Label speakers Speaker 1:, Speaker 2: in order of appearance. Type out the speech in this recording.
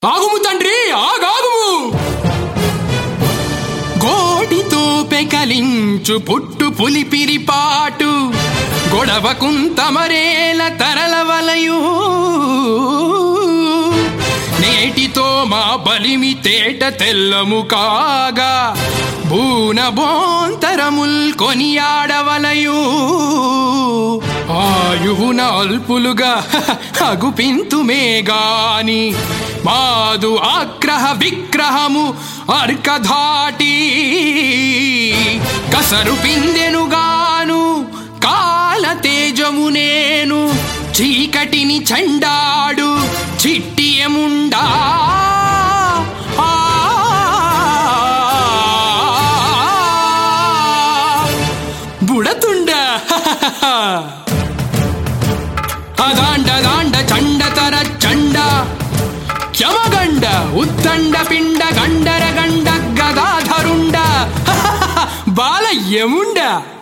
Speaker 1: ఆగుము తండ్రి ఆగాగుము గోటితో పెకలించు పుట్టు పులిపిరి పాటు గొడవ కుంతమరేల తరలవలయు నేటితో మా బలిమి తేట తెల్లము కాగా భూన బోంతరముల్ కొనియాడవలయు ఆయువున అల్పులుగా అగుపింతుమే గాని మాదు ఆగ్రహ విగ్రహము అర్కధాటి కసరు పిందెనుగాను కాల తేజము నేను చీకటిని చండాడు చిట్టియముండా ఆ బుడతుండ అదాండ దాండ చండతర చండ యమగండ ఉత్తండ పిండ గండర గండ గదాధరుండ బాల యముండ